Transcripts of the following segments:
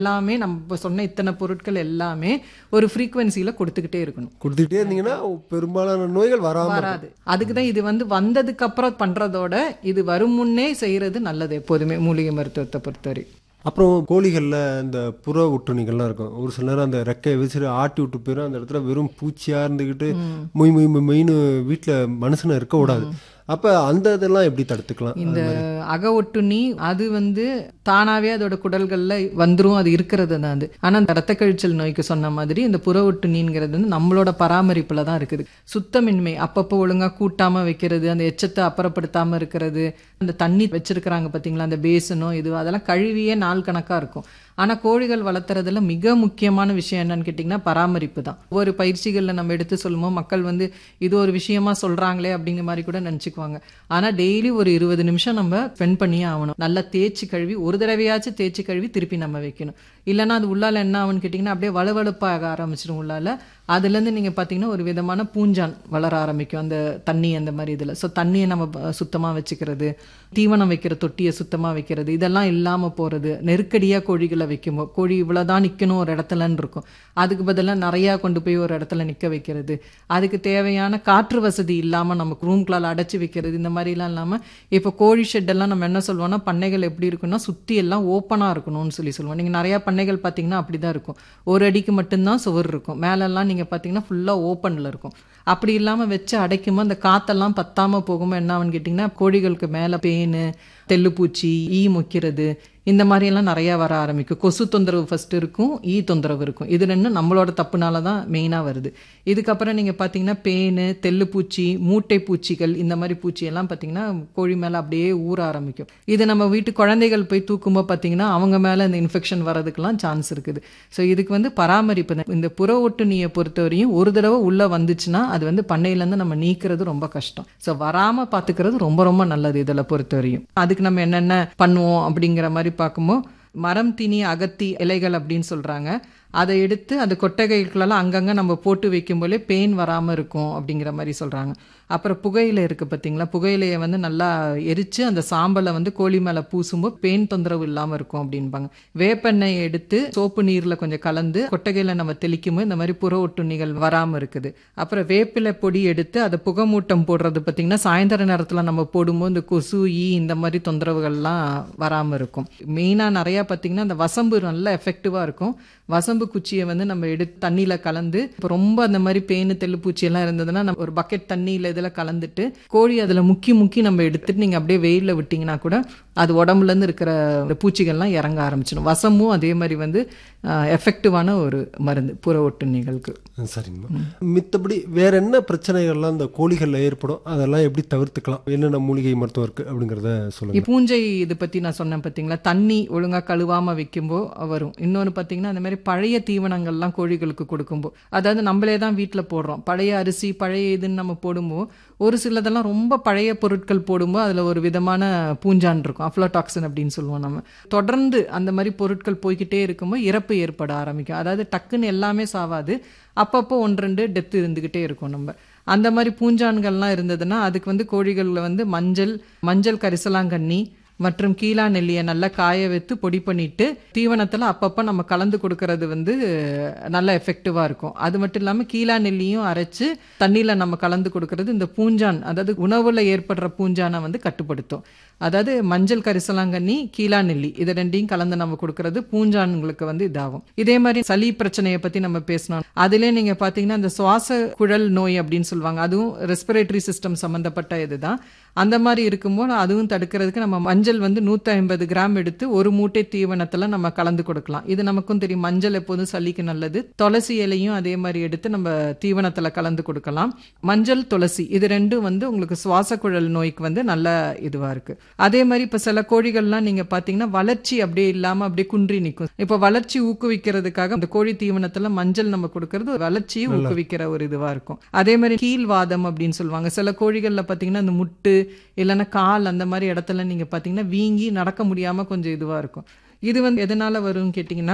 எல்லாமே நம்ம இப்ப சொன்ன இத்தனை பொருட்கள் எல்லாமே ஒரு ஃப்ரீக்குவென்சியில் கொடுத்துக்கிட்டே இருக்கணும் கொடுத்துக்கிட்டே இருந்தீங்கன்னா பெரும்பாலான நோய்கள் வராம வராது அதுக்கு தான் இது வந்து வந்ததுக்கு அப்புறம் பண்றதோட இது வரும் முன்னே செய்யறது நல்லது எப்போதுமே மூலிகை மருத்துவத்தை பொறுத்தவரை அப்புறம் கோழிகளில் இந்த புற ஒட்டுணிகள்லாம் இருக்கும் ஒரு சில நேரம் அந்த ரெக்கையை விசிறு ஆட்டி விட்டு போயிடும் அந்த இடத்துல வெறும் பூச்சியாக இருந்துக்கிட்டு மொய் மொய் மொய் மொய்னு வீட்டில் மனுஷனை இருக்க விடாது அப்போ அந்த இதெல்லாம் எப்படி தடுத்துக்கலாம் இந்த அக ஒட்டுண்ணி அது வந்து தானாவே அதோட குடல்கள்ல வந்துரும் அது இருக்கிறது தான் அது ஆனா அந்த ரத்த கழிச்சல் நோய்க்கு சொன்ன மாதிரி இந்த புற ஒட்டுண்ணிங்கிறது வந்து நம்மளோட பராமரிப்புல தான் இருக்குது சுத்தமின்மை அப்பப்போ ஒழுங்கா கூட்டாம வைக்கிறது அந்த எச்சத்தை அப்புறப்படுத்தாம இருக்கிறது அந்த தண்ணி வச்சிருக்கிறாங்க பாத்தீங்களா அந்த பேசனோ இது அதெல்லாம் கழுவியே நாள் கணக்கா இருக்கும் ஆனா கோழிகள் வளர்த்துறதுல மிக முக்கியமான விஷயம் என்னன்னு கேட்டிங்கன்னா பராமரிப்பு தான் ஒவ்வொரு பயிற்சிகளில் நம்ம எடுத்து சொல்லும்போது மக்கள் வந்து இது ஒரு விஷயமா சொல்றாங்களே அப்படிங்கிற மாதிரி கூட நினச்சிக்குவாங்க ஆனா டெய்லி ஒரு இருபது நிமிஷம் நம்ம ஸ்பெண்ட் பண்ணியே ஆகணும் நல்லா தேய்ச்சி கழுவி ஒரு தடவையாச்சும் தேய்ச்சி கழுவி திருப்பி நம்ம வைக்கணும் இல்லைன்னா அது உள்ளால என்ன ஆகும்னு கேட்டிங்கன்னா அப்படியே வலுவழுப்பாக ஆரம்பிச்சிடும் உள்ளால அதுலேருந்து நீங்கள் பார்த்தீங்கன்னா ஒரு விதமான பூஞ்சான் வளர ஆரம்பிக்கும் அந்த தண்ணி அந்த மாதிரி இதில் ஸோ தண்ணியை நம்ம சுத்தமாக வச்சுக்கிறது தீவனம் வைக்கிற தொட்டியை சுத்தமாக வைக்கிறது இதெல்லாம் இல்லாமல் போகிறது நெருக்கடியாக கோழிகளை வைக்கும்போது கோழி இவ்வளோதான் நிற்கணும் ஒரு இடத்துலன்னு இருக்கும் அதுக்கு பதிலாக நிறையா கொண்டு போய் ஒரு இடத்துல நிற்க வைக்கிறது அதுக்கு தேவையான காற்று வசதி இல்லாமல் நமக்கு ரூம்குள்ளால் அடைச்சி வைக்கிறது இந்த மாதிரிலாம் இல்லாமல் இப்போ கோழி ஷெட்டெல்லாம் நம்ம என்ன சொல்லுவோம்னா பண்ணைகள் எப்படி இருக்குன்னா சுற்றி எல்லாம் ஓப்பனாக இருக்கணும்னு சொல்லி சொல்லுவோம் நீங்கள் நிறையா பண்ணைகள் பார்த்தீங்கன்னா அப்படி தான் இருக்கும் ஒரு அடிக்கு மட்டும்தான் சுவர் இருக்கும் மேலெல்லாம் நீங்கள் பார்த்தீங்கன்னா ஃபுல்லாக ஓப்பனில் இருக்கும் அப்படி இல்லாமல் வச்சு அடைக்கும்போது அந்த காற்றெல்லாம் பத்தாமல் போகும்போது என்ன ஆகுன்னு கேட்டிங்கன்னா கோழிகளுக்கு மேலே பேனு தெல்லுப்பூச்சி ஈ மொக்கிறது இந்த மாதிரியெல்லாம் நிறையா வர ஆரம்பிக்கும் கொசு தொந்தரவு ஃபஸ்ட்டு இருக்கும் ஈ தொந்தரவு இருக்கும் இது ரெண்டும் நம்மளோட தப்புனால தான் மெயினாக வருது இதுக்கப்புறம் நீங்கள் பார்த்தீங்கன்னா பேனு தெல்லுப்பூச்சி மூட்டை பூச்சிகள் இந்த மாதிரி பூச்சியெல்லாம் பார்த்தீங்கன்னா கோழி மேலே அப்படியே ஊற ஆரம்பிக்கும் இது நம்ம வீட்டு குழந்தைகள் போய் தூக்கும்போது பார்த்தீங்கன்னா அவங்க மேலே இந்த இன்ஃபெக்ஷன் வரதுக்கெல்லாம் சான்ஸ் இருக்குது ஸோ இதுக்கு வந்து பராமரிப்பு தான் இந்த புற ஒட்டுண்ணியை பொறுத்தவரையும் ஒரு தடவை உள்ளே வந்துச்சுன்னா அது வந்து பண்ணையிலேருந்து நம்ம நீக்கிறது ரொம்ப கஷ்டம் ஸோ வராமல் பார்த்துக்கிறது ரொம்ப ரொம்ப நல்லது இதில் பொறுத்தவரையும் அதுக்கு நம்ம என்னென்ன பண்ணுவோம் அப்படிங்கிற மாதிரி பார்க்கும்போது மரம் திணி அகத்தி இலைகள் அப்படின்னு சொல்கிறாங்க அதை எடுத்து அந்த கொட்டகைகளெல்லாம் அங்கங்கே நம்ம போட்டு வைக்கும் போலே பெயின் வராமல் இருக்கும் அப்படிங்கிற மாதிரி சொல்கிறாங்க அப்புறம் புகையிலை இருக்குது பார்த்தீங்களா புகையிலையை வந்து நல்லா எரித்து அந்த சாம்பலை வந்து கோழி மேலே பூசும்போது பெயின் தொந்தரவு இல்லாமல் இருக்கும் அப்படின்பாங்க வேப்பெண்ணெயை எடுத்து சோப்பு நீரில் கொஞ்சம் கலந்து கொட்டகையில் நம்ம தெளிக்கும்போது இந்த மாதிரி புற ஒட்டுண்ணிகள் வராமல் இருக்குது அப்புறம் வேப்பிலை பொடி எடுத்து அதை புகைமூட்டம் போடுறது பார்த்திங்கன்னா சாயந்தர நேரத்தில் நம்ம போடும்போது இந்த கொசு ஈ இந்த மாதிரி தொந்தரவுகள்லாம் வராமல் இருக்கும் மெயினாக நிறையா பார்த்திங்கன்னா அந்த வசம்பு நல்லா எஃபெக்டிவாக இருக்கும் வசம்பு குச்சியை வந்து நம்ம எடுத்து தண்ணியில் கலந்து இப்போ ரொம்ப அந்த மாதிரி பேனு தெல்லுப்பூச்சி எல்லாம் இருந்ததுன்னா நம்ம ஒரு பக்கெட் தண்ணியில் இதில் கலந்துட்டு கோழி அதில் முக்கி முக்கி நம்ம எடுத்துட்டு நீங்கள் அப்படியே வெயிலில் விட்டிங்கன்னா கூட அது உடம்புலேருந்து இருக்கிற இந்த பூச்சிகள்லாம் இறங்க ஆரம்பிச்சிடும் வசமும் அதே மாதிரி வந்து எஃபெக்டிவான ஒரு மருந்து புற ஒட்டுண்ணிகளுக்கு சரிங்கம்மா மித்தபடி வேற என்ன பிரச்சனைகள்லாம் இந்த கோழிகளில் ஏற்படும் அதெல்லாம் எப்படி தவிர்த்துக்கலாம் என்னென்ன மூலிகை மருத்துவம் இருக்கு அப்படிங்கிறத சொல்லுங்க பூஞ்சை இது பற்றி நான் சொன்னேன் பார்த்தீங்களா தண்ணி ஒழுங்காக கழுவாமல் வைக்கும்போது வரும் இன்னொன்று பார்த்தீங்கன்னா அந்த மாதிரி பழைய தீவனங்கள்லாம் கோழிகளுக்கு கொடுக்கும்போது அதாவது நம்மளே தான் வீட்டில் போடுறோம் பழைய அரிசி பழைய இதுன்னு நம்ம போடும்போது ஒரு சிலதெல்லாம் ரொம்ப பழைய பொருட்கள் போடும்போது அதில் ஒரு விதமான பூஞ்சான் இருக்கும் அஃப்ளோடாக்சின் அப்படின்னு சொல்லுவோம் நம்ம தொடர்ந்து அந்த மாதிரி பொருட்கள் போய்கிட்டே இருக்கும்போது இறப்பு ஏற்பட ஆரம்பிக்கும் அதாவது டக்குன்னு எல்லாமே சாவாது அப்பப்போ ஒன்று ரெண்டு டெத்து இருந்துக்கிட்டே இருக்கும் நம்ம அந்த மாதிரி பூஞ்சான்கள்லாம் இருந்ததுன்னா அதுக்கு வந்து கோழிகளில் வந்து மஞ்சள் மஞ்சள் கரிசலாங்கண்ணி மற்றும் கீழா நெல்லியை நல்லா காய வைத்து பொடி பண்ணிட்டு தீவனத்தில் அப்பப்போ நம்ம கலந்து கொடுக்கறது வந்து நல்ல எஃபெக்டிவாக இருக்கும் அது மட்டும் இல்லாமல் கீழா நெல்லியும் அரைச்சு தண்ணியில் நம்ம கலந்து கொடுக்கறது இந்த பூஞ்சான் அதாவது உணவில் ஏற்படுற பூஞ்சானை வந்து கட்டுப்படுத்தும் அதாவது மஞ்சள் கரிசலாங்கண்ணி கீழா நெல்லி இதை ரெண்டையும் கலந்து நம்ம கொடுக்கறது பூஞ்சான்களுக்கு வந்து இதாகும் இதே மாதிரி சளி பிரச்சனையை பற்றி நம்ம பேசணும் அதிலே நீங்கள் பார்த்தீங்கன்னா இந்த சுவாச குழல் நோய் அப்படின்னு சொல்லுவாங்க அதுவும் ரெஸ்பிரேட்டரி சிஸ்டம் சம்மந்தப்பட்ட இதுதான் அந்த மாதிரி இருக்கும்போது அதுவும் தடுக்கிறதுக்கு நம்ம மஞ்சள் வந்து நூற்றி ஐம்பது கிராம் எடுத்து ஒரு மூட்டை தீவனத்தில் நம்ம கலந்து கொடுக்கலாம் இது நமக்கும் தெரியும் மஞ்சள் எப்போதும் சளிக்கு நல்லது துளசி இலையும் அதே மாதிரி எடுத்து நம்ம தீவனத்தில் கலந்து கொடுக்கலாம் மஞ்சள் துளசி இது ரெண்டும் வந்து உங்களுக்கு சுவாச குழல் நோய்க்கு வந்து நல்ல இதுவாக இருக்குது அதே மாதிரி இப்போ சில கோழிகள்லாம் நீங்கள் பார்த்தீங்கன்னா வளர்ச்சி அப்படியே இல்லாமல் அப்படியே குன்றி நிற்கும் இப்போ வளர்ச்சி ஊக்குவிக்கிறதுக்காக அந்த கோழி தீவனத்தில் மஞ்சள் நம்ம கொடுக்கறது வளர்ச்சியை ஊக்குவிக்கிற ஒரு இதுவாக இருக்கும் அதே மாதிரி கீழ்வாதம் அப்படின்னு சொல்லுவாங்க சில கோழிகளில் பார்த்தீங்கன்னா அந்த முட்டு இல்லைன்னா கால் அந்த மாதிரி இடத்துல நீங்கள் பார்த்தீங்கன்னா வீங்கி நடக்க முடியாமல் கொஞ்சம் இதுவாக இருக்கும் இது வந்து எதனால் வரும்னு கேட்டிங்கன்னா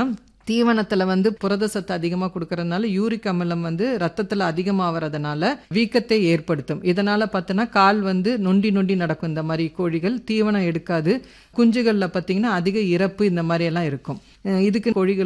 தீவனத்துல வந்து புரத சத்து அதிகமா கொடுக்கறதுனால யூரிக் அமிலம் வந்து ரத்தத்துல அதிகமாகறதுனால வீக்கத்தை ஏற்படுத்தும் இதனால பார்த்தோன்னா கால் வந்து நொண்டி நொண்டி நடக்கும் இந்த மாதிரி கோழிகள் தீவனம் எடுக்காது குஞ்சுகள்ல பார்த்தீங்கன்னா அதிக இறப்பு இந்த மாதிரி எல்லாம் இருக்கும் அஹ் இதுக்கு கோழிகள்